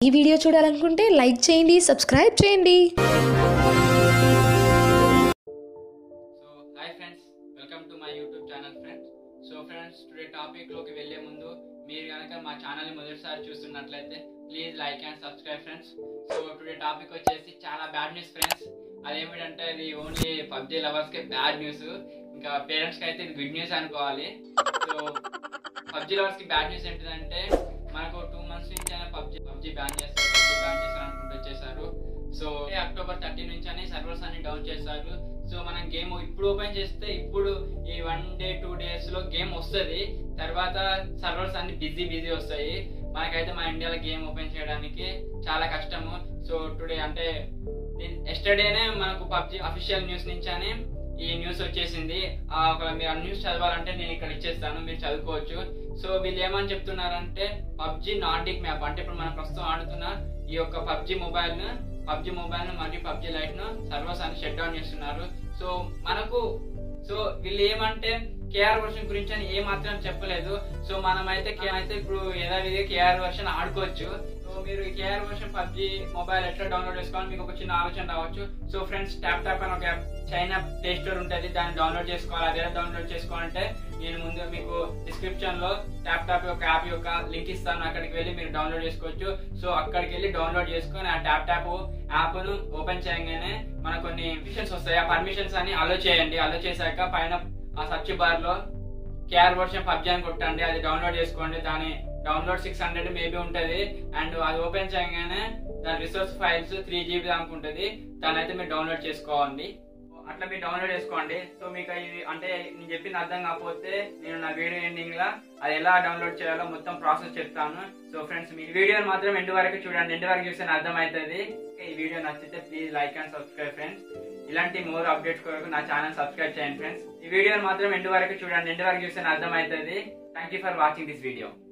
ఈ వీడియో చూడాలనుకుంటే లైక్ చేయండి సబ్స్క్రైబ్ చేయండి so hi friends welcome to my YouTube channel friends so friends today టాపిక్లోకి వెళ్ళే ముందు మీరు కనుక మా ఛానల్ని మొదటిసారి చూస్తున్నట్లయితే please like and subscribe friends so today topic వచ్చేసి చాలా బ్యాడ్ న్యూస్ ఫ్రెండ్స్ అదేమిటంటే ఇది ఓన్లీ పబ్జీ లవర్స్కే బ్యాడ్ న్యూస్ ఇంకా పేరెంట్స్కి అయితే ఇది గుడ్ న్యూస్ అనుకోవాలి సో పబ్జీ లవర్స్కి బ్యాడ్ న్యూస్ ఏంటిదంటే మనకు టూ మంత్స్ నుంచి అయినా పబ్జీ పబ్జీ బ్యాన్ చేస్తారు పబ్జీ బ్యాన్ చేస్తారు అనుకుంటూ వచ్చేసారు సో అక్టోబర్ థర్టీ నుంచి అని సర్వర్స్ అన్ని డౌన్ చేస్తారు సో మనం గేమ్ ఇప్పుడు ఓపెన్ చేస్తే ఇప్పుడు ఈ వన్ డే టూ డేస్ లో గేమ్ వస్తుంది తర్వాత సర్వర్స్ అన్ని బిజీ బిజీ వస్తాయి మనకైతే మన ఇండియాలో గేమ్ ఓపెన్ చేయడానికి చాలా కష్టము సో టుడే అంటే ఎస్టర్డేనే మనకు పబ్జి అఫీషియల్ న్యూస్ నుంచి అని ఈ న్యూస్ వచ్చేసింది ఆ, ఒకవేళ మీరు ఆ న్యూస్ చదవాలంటే నేను ఇక్కడ ఇచ్చేస్తాను మీరు చదువుకోవచ్చు సో వీళ్ళు ఏమని చెప్తున్నారంటే పబ్జి నార్డిక్ మ్యాప్ అంటే ఇప్పుడు మనం ప్రస్తుతం ఆడుతున్న ఈ యొక్క పబ్జి మొబైల్ ను పబ్జి మొబైల్ ను మరియు పబ్జి లైట్ ను సర్వర్స్ అని షట్ డౌన్ చేస్తున్నారు సో మనకు సో వీళ్ళు ఏమంటే కేఆర్ వర్షన్ గురించి అని ఏ మాత్రం చెప్పలేదు సో మనమైతే కే- అయితే ఇప్పుడు యథావిధిగా కేఆర్ వర్షన్ ఆడుకోవచ్చు సో మీరు ఈ కేఆర్ వర్షన్ పబ్జి మొబైల్ ఎట్లా డౌన్లోడ్ చేసుకోవాలి మీకు ఒక చిన్న ఆలోచన రావచ్చు సో ఫ్రెండ్స్ ట్యాప్ ట్యాప్ అని ఒక యాప్ చైనా ప్లే స్టోర్ ఉంటుంది దాన్ని డౌన్లోడ్ చేసుకోవాలి అదే డౌన్లోడ్ చేసుకోవాలంటే నేను ముందు మీకు డిస్క్రిప్షన్ లో ట్యాప్ ట్యాప్ యొక్క యాప్ యొక్క లింక్ ఇస్తాను అక్కడికి వెళ్ళి మీరు డౌన్లోడ్ చేసుకోవచ్చు సో అక్కడికి వెళ్ళి డౌన్లోడ్ చేసుకొని ఆ ట్యాప్ ట్యాప్ యాప్ ను ఓపెన్ చేయగానే మనకు కొన్ని పర్మిషన్స్ వస్తాయి ఆ పర్మిషన్స్ అని అలో చేయండి అలో చేశాక పైన ఆ సర్చ్ బార్ లో కేఆర్ వర్షన్ పబ్జి అని కొట్టండి అది డౌన్లోడ్ చేసుకోండి దాని డౌన్లోడ్ సిక్స్ హండ్రెడ్ మేబీ ఉంటది అండ్ అది ఓపెన్ చేయగానే దాని రిసోర్స్ ఫైల్స్ త్రీ జీబీ దానికి ఉంటుంది దాన్ని అయితే మీరు డౌన్లోడ్ చేసుకోవాలి అట్లా మీరు డౌన్లోడ్ చేసుకోండి సో మీకు ఇది అంటే నేను చెప్పింది అర్థం కాకపోతే నేను నా వీడియో ఎండింగ్ లా అది ఎలా డౌన్లోడ్ చేయాలో మొత్తం ప్రాసెస్ చెప్తాను సో ఫ్రెండ్స్ మీ వీడియోని మాత్రం ఎండ్ వరకు చూడండి ఎండ్ వరకు చూస్తే అర్థమవుతుంది ఈ వీడియో నచ్చితే please like and subscribe friends ఇలాంటి మోర్ అప్డేట్స్ కొరకు నా ఛానల్ సబ్స్క్రైబ్ చేయండి ఫ్రెండ్స్ ఈ వీడియోని మాత్రం ఎండ్ వరకు చూడండి ఎండ్ వరకు చూస్తే అర్థమవుతుంది thank you for watching this video